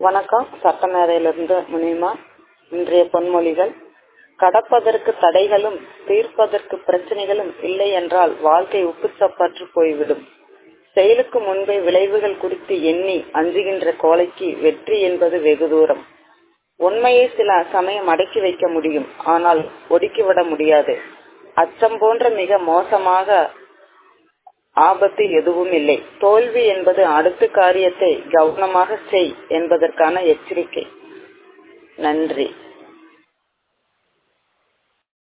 வணக்கம் சட்டமேதையிலிருந்து முனிமா இன்றைய பொன்மொழிகள் கடப்பதற்கு தடைகளும் தீர்ப்பதற்கு பிரச்சனைகளும் இல்லை என்றால் வாழ்க்கை உப்புச்சப்பற்று போய்விடும் செயலுக்கு முன்பே விளைவுகள் குறித்து எண்ணி அஞ்சுகின்ற கோழைக்கு வெற்றி என்பது வெகு தூரம் உண்மையை சில சமயம் அடக்கி வைக்க முடியும் ஆனால் ஒடுக்கிவிட முடியாது அச்சம் போன்ற மிக மோசமாக ஆபத்து எதுவும் இல்லை தோல்வி என்பது அடுத்த காரியத்தை கவனமாக செய் என்பதற்கான எச்சரிக்கை நன்றி